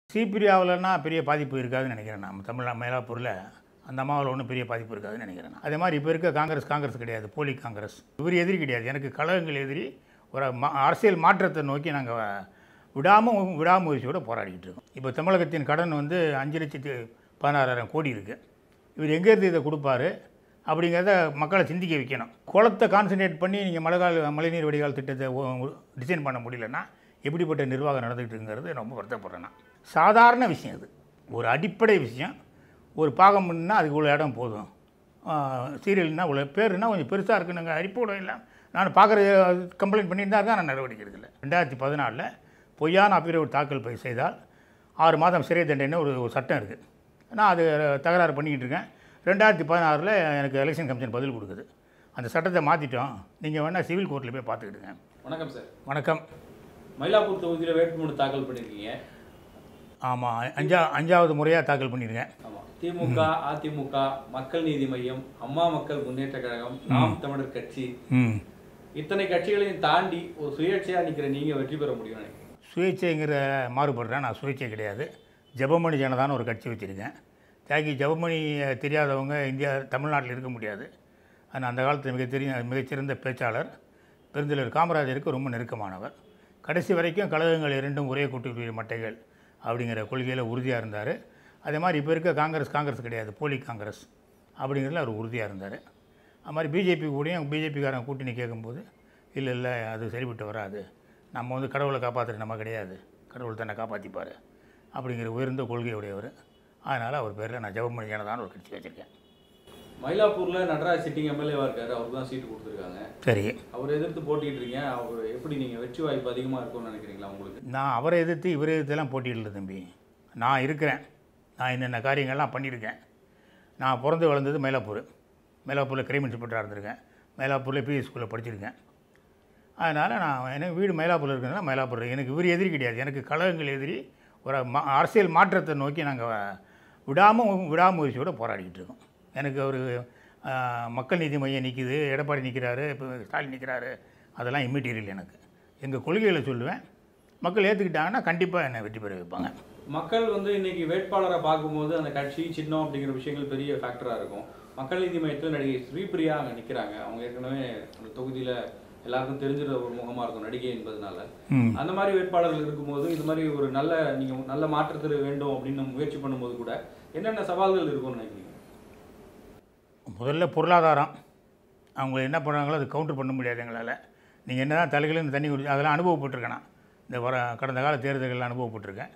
சீப்பிரியாவிலனா பெரிய பாதிப்பு இருக்காதுன்னு நினைக்கிறேன் நான் தமிழ் மயிலாப்பூரில் அந்த அம்மாவில் ஒன்றும் பெரிய பாதிப்பு இருக்காதுன்னு நினைக்கிறேன் நான். அதே மாதிரி இப்போ இருக்க காங்கிரஸ் காங்கிரஸ் கிடையாது போலி காங்கிரஸ் இவர் எதிரி கிடையாது எனக்கு கழகங்கள் எதிரி ஒரு மா அரசியல் மாற்றத்தை நோக்கி நாங்கள் விடாமல் விடாமுயற்சியோடு போராடிக்கிட்டு இருக்கோம் இப்போ தமிழகத்தின் கடன் வந்து அஞ்சு லட்சத்து பதினாறாயிரம் கோடி இருக்குது இவர் எங்கேருந்து இதை கொடுப்பாரு அப்படிங்கிறத மக்களை சிந்திக்க வைக்கணும் குளத்தை கான்சன்ட்ரேட் பண்ணி நீங்கள் மழைக்கால மழைநீர் வடிகால் திட்டத்தை டிசைன் பண்ண முடியலன்னா எப்படிப்பட்ட நிர்வாகம் நடந்துகிட்டு இருக்குங்கிறது ரொம்ப வருத்தப்படுறேன் நான் சாதாரண விஷயம் இது ஒரு அடிப்படை விஷயம் ஒரு பாகம் பண்ணால் அதுக்கு இவ்வளோ இடம் போதும் சீரியல்னா இவ்வளோ பேருனா கொஞ்சம் பெருசாக இருக்குனுங்க ரிப்போர்ட் இல்லை நான் பார்க்குற கம்ப்ளைண்ட் பண்ணிட்டு தான் நான் நடவடிக்கை எடுக்கல ரெண்டாயிரத்தி பதினாலில் பொய்யான அப்பிரவு தாக்கல் பை செய்தால் ஆறு மாதம் சிறை தண்டனை ஒரு ஒரு சட்டம் இருக்குது நான் அது தகராறு பண்ணிக்கிட்டு இருக்கேன் ரெண்டாயிரத்தி பதினாறில் எனக்கு எலெக்ஷன் கமிஷன் பதில் கொடுக்குது அந்த சட்டத்தை மாற்றிட்டோம் நீங்கள் வேணால் சிவில் கோர்ட்டில் போய் பார்த்துக்கிடுங்க வணக்கம் சார் வணக்கம் மயிலாப்பூர் தொகுதியில் வேட்புமனு தாக்கல் பண்ணியிருக்கீங்க ஆமாம் அஞ்சா அஞ்சாவது முறையாக தாக்கல் பண்ணியிருக்கேன் ஆமாம் திமுக அதிமுக மக்கள் நீதி மையம் அம்மா மக்கள் முன்னேற்ற கழகம் நாம் தமிழர் கட்சி ம் இத்தனை கட்சிகளையும் தாண்டி ஒரு சுயேட்சையா நிக்கிற நீங்க வெற்றி பெற முடியும் நினைக்கிறேன் சுயேட்சைங்கிற மாறுபடுறேன் நான் சுயேட்சை கிடையாது ஜெபமணி ஜனதான்னு ஒரு கட்சி வச்சுருக்கேன் தியாகி ஜெபமணி தெரியாதவங்க இந்தியா தமிழ்நாட்டில் இருக்க முடியாது ஆனால் அந்த காலத்தில் மிக தெரிய மிகச்சிறந்த பேச்சாளர் பெருந்தலைவர் காமராஜருக்கு ரொம்ப நெருக்கமானவர் கடைசி வரைக்கும் கழகங்கள் இரண்டும் ஒரே கூட்டுக்குரிய மட்டைகள் அப்படிங்கிற கொள்கையில் உறுதியாக இருந்தார் அதே மாதிரி இப்போ இருக்க காங்கிரஸ் காங்கிரஸ் கிடையாது போலி காங்கிரஸ் அப்படிங்கிறதுல அவர் உறுதியாக இருந்தார் அது மாதிரி பிஜேபி கூடயும் பிஜேபிக்காரன் கூட்டணி கேட்கும்போது இல்லை இல்லை அது சரிப்பட்டு வராது நம்ம வந்து கடவுளை காப்பாற்றுறது நம்ம கிடையாது கடவுள் தன்னை காப்பாற்றிப்பார் அப்படிங்கிற உயர்ந்த கொள்கையுடையவர் அதனால் அவர் பேரில் நான் ஜெபமணி ஜனதான்னு ஒரு கட்சி வச்சுருக்கேன் மயிலாப்பூர்ல நடராஜ் சிட்டிங் எம்எல்ஏவா இருக்காரு அவருக்கு தான் சீட்டு கொடுத்துருக்காங்க சரி அவர் எதிர்த்து போட்டிட்டு இருக்கீங்க அவர் எப்படி நீங்க வெற்றி வாய்ப்பு அதிகமா இருக்கும்னு நினைக்கிறீங்களா உங்களுக்கு நான் அவரை எதிர்த்து இவரை எதிர்த்துலாம் போட்டியிடல தம்பி நான் இருக்கிறேன் நான் என்னென்ன காரியங்கள்லாம் பண்ணியிருக்கேன் நான் பிறந்து வளர்ந்தது மயிலாப்பூர் மயிலாப்பூரில் கிரைம் இன்ஸ்பெக்டராக இருந்திருக்கேன் மயிலாப்பூரில் பிஎஸ் ஸ்கூலில் படிச்சிருக்கேன் அதனால் நான் எனக்கு வீடு மயிலாப்பூரில் இருக்கிறதுனால மயிலாப்பூர் எனக்கு இவர் எதிரி கிடையாது எனக்கு கழகங்கள் எதிரி ஒரு மா அரசியல் மாற்றத்தை நோக்கி நாங்கள் விடாமல் விடாமுயற்சியோடு போராடிக்கிட்டு இருக்கோம் எனக்கு ஒரு ஆஹ், மக்கள் நீதி மையம் நிற்கிது எடப்பாடி நிற்கிறாரு இப்போ ஸ்டாலின் நிற்கிறாரு அதெல்லாம் இம்மெட்டீரியல் எனக்கு எங்கள் கொள்கைகளை சொல்லுவேன் மக்கள் ஏற்றுக்கிட்டாங்கன்னா கண்டிப்பாக என்னை வெற்றி பெற வைப்பாங்க மக்கள் வந்து இன்னைக்கு வேட்பாளரை பார்க்கும்போது அந்த கட்சி சின்னம் அப்படிங்கிற விஷயங்கள் பெரிய ஃபேக்டரா இருக்கும் மக்கள் நீதி மையத்தில் நடிகை ஸ்ரீபிரியா அங்கே நிற்கிறாங்க அவங்க ஏற்கனவே அந்த தொகுதியில எல்லாருக்கும் தெரிஞ்சிருந்த ஒரு முகமா இருக்கும் நடிகை என்பதனால ம் அந்த மாதிரி வேட்பாளர்கள் இருக்கும்போது இது மாதிரி ஒரு நல்ல நீங்க நல்ல மாற்றத்தில் வேண்டும் அப்படின்னு முயற்சி பண்ணும்போது கூட என்னென்ன சவால்கள் இருக்கும்னு நினைக்கிறீங்க முதல்ல பொருளாதாரம் அவங்க என்ன பண்ணுறாங்களோ அது கவுண்டர் பண்ண முடியாது எங்களால் நீங்கள் என்ன தான் தலைகளும் தண்ணி குடி அதெல்லாம் அனுபவப்பட்டிருக்கேன் நான் இந்த வர கடந்த கால தேர்தல்கள் அனுபவப்பட்டிருக்கேன்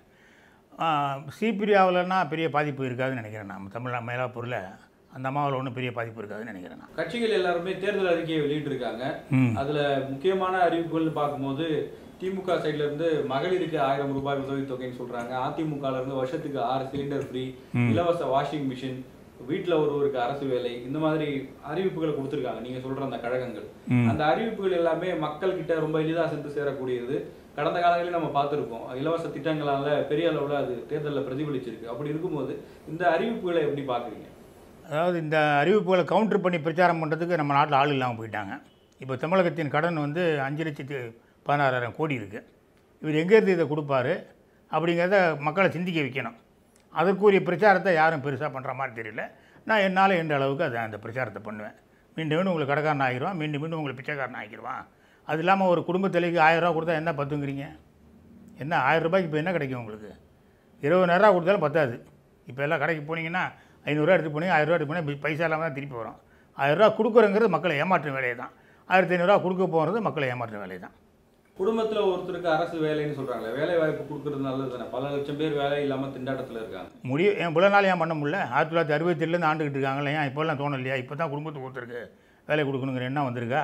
சீப்பிரியாவிலனா பெரிய பாதிப்பு இருக்காதுன்னு நினைக்கிறேன் நான் தமிழ் மயிலாப்பூரில் அந்த அம்மாவில் ஒன்றும் பெரிய பாதிப்பு இருக்காதுன்னு நினைக்கிறேன் நான் கட்சிகள் எல்லாருமே தேர்தல் அறிக்கையை வெளியிட்டிருக்காங்க ம் அதுல முக்கியமான அறிவிப்புகள்னு பார்க்கும்போது திமுக சைடுல இருந்து மகளிருக்கு ஆயிரம் ரூபாய் உதவித்தொகைன்னு சொல்றாங்க அதிமுகல இருந்து வருஷத்துக்கு ஆறு சிலிண்டர் ஃப்ரீ இலவச வாஷிங் மிஷின் வீட்ல ஒருவருக்கு அரசு வேலை இந்த மாதிரி அறிவிப்புகளை கொடுத்திருக்காங்க நீங்க சொல்ற அந்த கழகங்கள் ம். அந்த அறிவிப்புகள் எல்லாமே மக்கள் கிட்ட ரொம்ப எளிதா சென்று சேரக்கூடியது கடந்த காலங்களில் நம்ம பார்த்திருக்கோம் இலவச திட்டங்களால பெரிய அளவுல அது தேர்தலில் பிரதிபலிச்சிருக்கு அப்படி இருக்கும்போது இந்த அறிவிப்புகளை எப்படி பாக்குறீங்க அதாவது இந்த அறிவிப்புகளை கவுண்டர் பண்ணி பிரச்சாரம் பண்ணுறதுக்கு நம்ம நாட்டில் ஆள் இல்லாமல் போயிட்டாங்க இப்போ தமிழகத்தின் கடன் வந்து அஞ்சு லட்சத்து பதினாறாயிரம் கோடி இருக்குது இவர் எங்கேருந்து இதை கொடுப்பாரு அப்படிங்கிறத மக்களை சிந்திக்க வைக்கணும் அதற்குரிய பிரச்சாரத்தை யாரும் பெருசாக பண்ணுற மாதிரி தெரியல நான் என்னால் எந்த அளவுக்கு அதை அந்த பிரச்சாரத்தை பண்ணுவேன் மீண்டும் மீண்டும் உங்களுக்கு கடைக்காரன் ஆகிடுவான் மீண்டும் மீண்டும் உங்களுக்கு பிச்சைக்காரன் ஆக்கிடுவான் அது இல்லாமல் ஒரு குடும்ப தலைக்கு ஆயிரம் ரூபா கொடுத்தா என்ன பத்துங்கிறீங்க என்ன ஆயிரம் ரூபாய்க்கு இப்போ என்ன கிடைக்கும் உங்களுக்கு இருபதாயிரரூவா கொடுத்தாலும் பத்தாது இப்போ எல்லாம் கடைக்கு போனீங்கன்னா ஐநூறுரூவா எடுத்து போனீங்க ஆயிரரூவா எடுத்து போனால் பைசா இல்லாமல் தான் திருப்பி வரும் ஆயிரரூவா கொடுக்குறங்கிறது மக்களை ஏமாற்றும் வேலையை தான் ஆயிரத்தி ஐநூறுரூவா கொடுக்க போகிறது மக்களை ஏமாற்றும் வேலையை தான் குடும்பத்துல ஒருத்தருக்கு அரசு வேலைன்னு சொல்றாங்களே வேலை வாய்ப்பு கொடுக்கறது நல்லது தானே பல லட்சம் பேர் வேலை இல்லாம திண்டாட்டத்துல இருக்காங்க முடியும் ஏன் இவ்வளோ நாள் ஏன் பண்ண முடியல ஆயிரத்தி தொள்ளாயிரத்தி அறுபத்தேழுலேருந்து ஆண்டுக்கிட்டு இருக்காங்களே ஏன் இப்போல்லாம் தோணலையா இப்போ தான் குடும்பத்துக்கு ஒருத்தருக்கு வேலை கொடுக்கணுங்கிற எண்ணம் வந்திருக்கா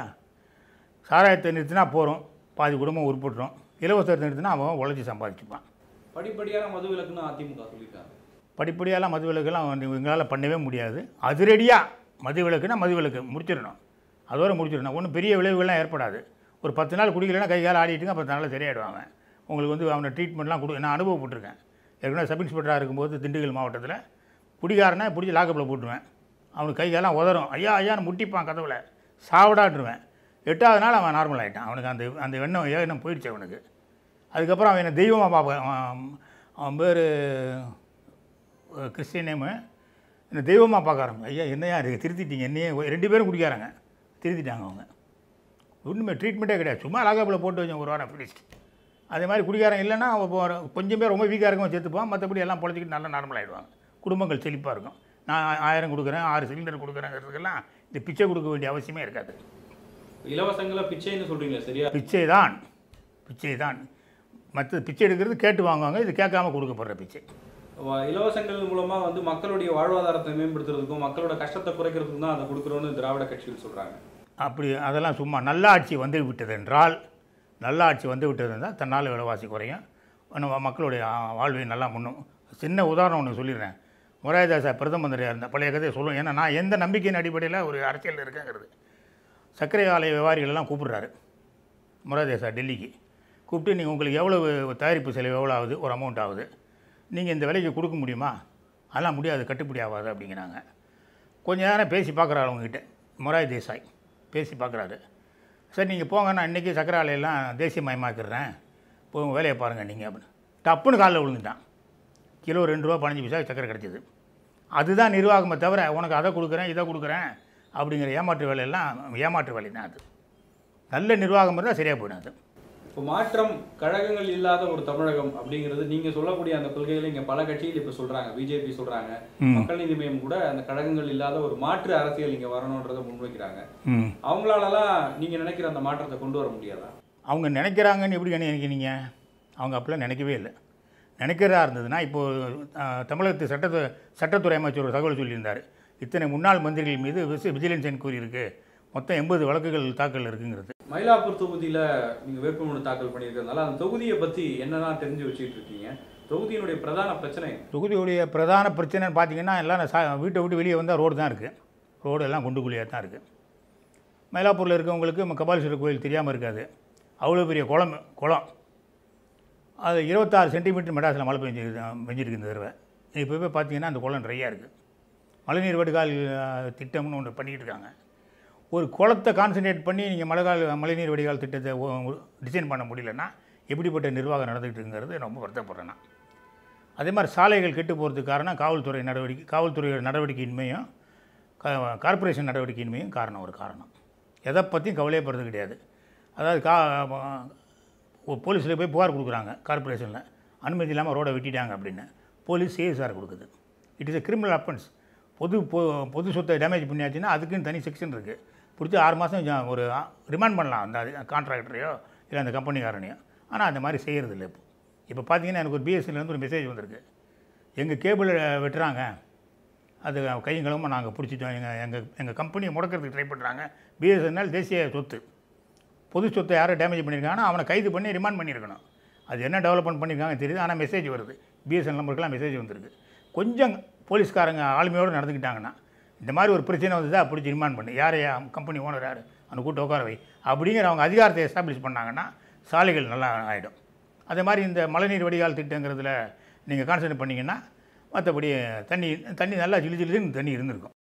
சாராயத்தை நிறுத்தினா போகிறோம் பாதி குடும்பம் உருப்பட்டுரும் இலவசத்தை நிறுத்தினா அவன் உழைச்சி சம்பாதிச்சுப்பான் படிப்படியான மது விலக்குன்னு அதிமுக சொல்லியிருக்காங்க படிப்படியாலாம் மது விலக்குலாம் வந்து எங்களால் பண்ணவே முடியாது அதிரடியாக மது விலக்குனா மது விலக்கு முடிச்சிடணும் அதோட முடிச்சிடணும் ஒன்றும் பெரிய விளைவுகள்லாம் ஏற்படாது ஒரு பத்து நாள் குடிக்கலைன்னா கை கால் ஆடிட்டுங்க பத்து நாளில் சரியாயிடுவாங்க உங்களுக்கு வந்து அவனை ட்ரீட்மெண்ட்லாம் கொடு நான் அனுபவப்பட்டிருக்கேன் ஏற்கனவே சப் இன்ஸ்பெக்டராக இருக்கும்போது திண்டுக்கல் மாவட்டத்தில் குடிகாரனை பிடிச்சி லாக்கப்பில் போட்டுருவேன் அவனுக்கு கை காலெல்லாம் உதறும் ஐயா ஐயான்னு முட்டிப்பான் கதவுல சாவடாட்டுருவேன் எட்டாவது நாள் அவன் நார்மல் ஆகிட்டான் அவனுக்கு அந்த அந்த எண்ணம் எண்ணம் போயிடுச்சு அவனுக்கு அதுக்கப்புறம் அவன் என்னை தெய்வமாக பார்ப்பான் அவன் அவன் பேர் கிறிஸ்டியன் நேமு என்ன தெய்வமாக பார்க்குறாங்க ஐயா என்னையா இருக்கு திருத்திட்டீங்க என்னையே ரெண்டு பேரும் குடிக்காராங்க திருத்திட்டாங்க அவங்க ஒன்றுமே ட்ரீட்மெண்ட்டே கிடையாது சும்மா லாகப்பில் போட்டு வச்சேன் ஒரு வாரம் ஃபினிஷ்ட் அதே மாதிரி குடிக்காரன் இல்லைன்னா அவன் இப்போ ஒரு- கொஞ்சம் பேர் ரொம்ப வீக்காக இருக்கவன் செத்துப்பான் மற்றபடி எல்லாம் பொழைச்சிக்கிட்டு நல்லா நார்மல் ஆகிடுவாங்க குடும்பங்கள் செழிப்பாக இருக்கும் நான் ஆயிரம் கொடுக்குறேன் ஆறு சிலிண்டர் கொடுக்குறேங்கிறதுக்கெல்லாம் இந்த பிச்சை கொடுக்க வேண்டிய அவசியமே இருக்காது இலவசங்களை பிச்சைன்னு சொல்றீங்களா சரியா பிச்சை தான் பிச்சை தான் மற்ற பிச்சை எடுக்கிறது கேட்டு வாங்குவாங்க இது கேட்காம கொடுக்கப்படுற பிச்சை வ- இலவசங்கள் மூலமா வந்து மக்களுடைய வாழ்வாதாரத்தை மேம்படுத்துறதுக்கும் மக்களோட கஷ்டத்தை குறைக்கிறதுக்கும் தான் அதை கொடுக்குறோன்னு திராவிட கட்சிகள் சொல்றாங்க அப்படி அதெல்லாம் சும்மா நல்ல ஆட்சி வந்து விட்டது என்றால் நல்ல ஆட்சி வந்து விட்டது என்றால் தன்னால் விலைவாசி குறையும் நம்ம மக்களுடைய ஆ, வாழ்வை நல்லா முன்னும் சின்ன உதாரணம் ஒன்று சொல்லிடுறேன் முராயதாசா பிரதம மந்திரியாக இருந்த பழைய கதையை சொல்லுவேன் ஏன்னா நான் எந்த நம்பிக்கையின் அடிப்படையில் ஒரு அரசியல் இருக்கேங்கிறது சர்க்கரை ஆலை வியாபாரிகள் எல்லாம் கூப்பிடுறாரு முராதேசா டெல்லிக்கு கூப்பிட்டு நீங்கள் உங்களுக்கு எவ்வளவு தயாரிப்பு செலவு எவ்வளோ ஆகுது ஒரு அமௌண்ட் ஆகுது நீங்கள் இந்த விலைக்கு கொடுக்க முடியுமா அதெல்லாம் முடியாது கட்டுப்படி ஆகாது அப்படிங்கிறாங்க கொஞ்ச நேரம் பேசி பார்க்குறாரு அவங்ககிட்ட மொராய் தேசாய் பேசி பார்க்குறாரு சரி நீங்கள் போங்க நான் இன்றைக்கி சக்கரை ஆலையெல்லாம் தேசியமயமாக்கிடுறேன் போய் உங்கள் வேலையை பாருங்கள் நீங்கள் அப்படின்னு டப்புன்னு காலில் விழுந்துட்டான் கிலோ ரெண்டு ரூபா பதினஞ்சு பைசா சக்கரை கிடச்சிது அதுதான் நிர்வாகமே தவிர உனக்கு அதை கொடுக்குறேன் இதை கொடுக்குறேன் அப்படிங்கிற ஏமாற்று வேலையெல்லாம் ஏமாற்று வேலை தான் அது நல்ல நிர்வாகம் இருந்தால் சரியாக போயிடும் அது இப்போ மாற்றம் கழகங்கள் இல்லாத ஒரு தமிழகம் அப்படிங்கிறது நீங்க சொல்லக்கூடிய அந்த கொள்கைகளை இங்க பல கட்சிகள் இப்ப சொல்றாங்க பிஜேபி சொல்றாங்க ம். மக்கள் நீதி மையம் கூட அந்த கழகங்கள் இல்லாத ஒரு மாற்று அரசியல் இங்க வரணுன்றதை முன்வைக்கிறாங்க ம் அவங்களாலலாம் நீங்க நினைக்கிற அந்த மாற்றத்தை கொண்டு வர முடியாதா அவங்க நினைக்கிறாங்கன்னு எப்படி நினைக்கிறீங்க அவங்க அப்படிலாம் நினைக்கவே இல்லை நினைக்கிறதா இருந்ததுன்னா இப்போது தமிழகத்து சட்டத்து சட்டத்துறை அமைச்சர் ஒரு தகவல் சொல்லியிருந்தார் இத்தனை முன்னாள் மந்திரிகள் மீது விசி விஜிலன்ஸ் என்கொயரி இருக்குது மொத்தம் எண்பது வழக்குகள் தாக்கல் இருக்குங்கிறது மயிலாப்பூர் தொகுதியில நீங்க வேட்புமனு தாக்கல் பண்ணியிருக்கிறதுனால அந்த தொகுதியை பத்தி என்னதான் தெரிஞ்சு வச்சுட்டு இருக்கீங்க தொகுதியினுடைய பிரதான பிரச்சனை என்ன? தொகுதியுடைய பிரதான பிரச்சனைன்னு பார்த்தீங்கன்னா எல்லாம் சா வீட்டை விட்டு வெளியே வந்தால் ரோடு தான் இருக்குது ரோடு எல்லாம் குண்டுக்குழியாக தான் இருக்குது மயிலாப்பூரில் இருக்கவங்களுக்கு நம்ம கபாலீஸ்வரர் கோயில் தெரியாமல் இருக்காது அவ்வளோ பெரிய குளம் குளம் அது இருபத்தாறு சென்டிமீட்டர் மெட்ராஸில் மழை பெஞ்சு பெஞ்சிருக்கு இந்த தடவை இப்போ போய் பார்த்தீங்கன்னா அந்த குளம் நிறையா இருக்குது மழைநீர் வடிகால் அஹ், திட்டம்னு ஒன்று பண்ணிக்கிட்டு இருக்காங்க ஒரு குளத்தை கான்சன்ட்ரேட் பண்ணி நீங்கள் மழைக்கால் மழைநீர் வடிகால் திட்டத்தை டிசைன் பண்ண முடியலன்னா எப்படிப்பட்ட நிர்வாகம் நடந்துகிட்டு இருக்குங்கிறது ரொம்ப வருத்தப்படுறேன் நான் அதே மாதிரி சாலைகள் கெட்டு போகிறதுக்கு காரணம் காவல்துறை நடவடிக்கை காவல்துறையோட நடவடிக்கையின்மையும் கா- கார்ப்பரேஷன் நடவடிக்கையின்மையும் காரணம் ஒரு காரணம் எதை பற்றியும் கவலையப்படுறது கிடையாது அதாவது கா போலீஸில் போய் புகார் கொடுக்குறாங்க கார்ப்பரேஷனில் அனுமதி இல்லாமல் ரோடை வெட்டிட்டாங்க அப்படின்னு போலீஸ் சிஎஸ்ஆர் கொடுக்குது it is a criminal offence பொது பொ- பொது சொத்தை டேமேஜ் பண்ணியாச்சுன்னா அதுக்குன்னு தனி செக்ஷன் இருக்குது பிடிச்சி ஆறு மாதம் ஒரு ரிமாண்ட் பண்ணலாம் அந்த கான்ட்ராக்டரையோ இல்லை அந்த கம்பெனிக்காரனையோ ஆனால் அந்த மாதிரி செய்கிறது இல்லை இப்போ இப்போ பார்த்தீங்கன்னா எனக்கு ஒரு பிஎஸ்சிலேருந்து ஒரு மெசேஜ் வந்திருக்கு எங்கள் கேபிள் வெட்டுறாங்க அது கையும் கிளம்ப நாங்கள் பிடிச்சிட்டோம் எங்கள் எங்கள் எங்கள் கம்பெனியை முடக்கிறதுக்கு ட்ரை பண்ணுறாங்க பிஎஸ்என்எல் தேசிய சொத்து பொது சொத்தை யாரோ டேமேஜ் பண்ணியிருக்காங்கன்னா அவனை கைது பண்ணி ரிமாண்ட் பண்ணியிருக்கணும் அது என்ன டெவலப்மெண்ட் பண்ணியிருக்காங்க தெரியுது ஆனால் மெசேஜ் வருது பிஎஸ்என் நம்பருக்குலாம் மெசேஜ் வந்திருக்கு கொஞ்சம் போலீஸ்காரங்க ஆளுமையோடு நடந்துக்கிட்டாங்கன்னா இந்த மாதிரி ஒரு பிரச்சனை வந்ததா பிடிச்சி ரிமாண்ட் பண்ணு யார் கம்பெனி ஓனர் யார் அந்த கூட்ட உட்கார வை அப்படிங்கிற அவங்க அதிகாரத்தை எஸ்டாப்ளிஷ் பண்ணாங்கன்னா சாலைகள் நல்லா ஆகிடும் அதே மாதிரி இந்த மழைநீர் வடிகால் திட்டங்கிறதுல நீங்கள் கான்சன்ட்ரேட் பண்ணிங்கன்னா மற்றபடி தண்ணி தண்ணி நல்லா ஜிலி ஜிலின்னு தண்ணி இருந்திருக்கும்